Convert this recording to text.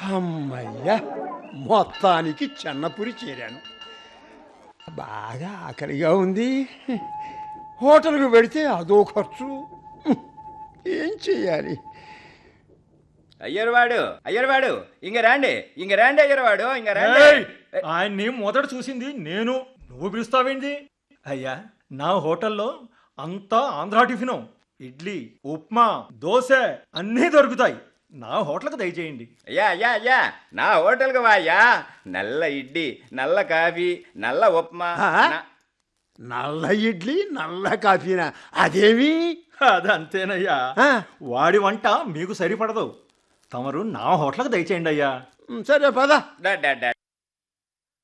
అమ్మయ్యా మొత్తానికి చెన్నపురి చేరాను బాగా ఆకలిగా ఉంది హోటల్కి పెడితే అదో ఖర్చు ఏం చెయ్యాలి అయ్యర్వాడు అయ్యర్వాడు ఇంక రాండి ఇంక రాండి అయ్యర్వాడు ఇంక రాండి ఏయ్! ఆయన్ని మొదట చూసింది నేను నువ్వు పిలుస్తావేంటి అయ్యా నా హోటల్లో అంతా ఆంధ్రా టిఫిను ఇడ్లీ ఉప్మా దోశ అన్నీ దొరుకుతాయి నా హోటల్కి దయచేయండి అయ్యా అయ్యా అయ్యా నా హోటల్కి వాయ్యా నల్ల ఇడ్లీ నల్ల కాఫీ నల్ల ఉప్మా ఆ? నా- నల్ల ఇడ్లీ నల్ల కాఫీనా అదేమి అదంతేనయ్యా ఆ. వాడి వంట మీకు సరిపడదు తమరు నా హోటల్కి దయచేయండి అయ్యా సరే పద డా, డా, డా.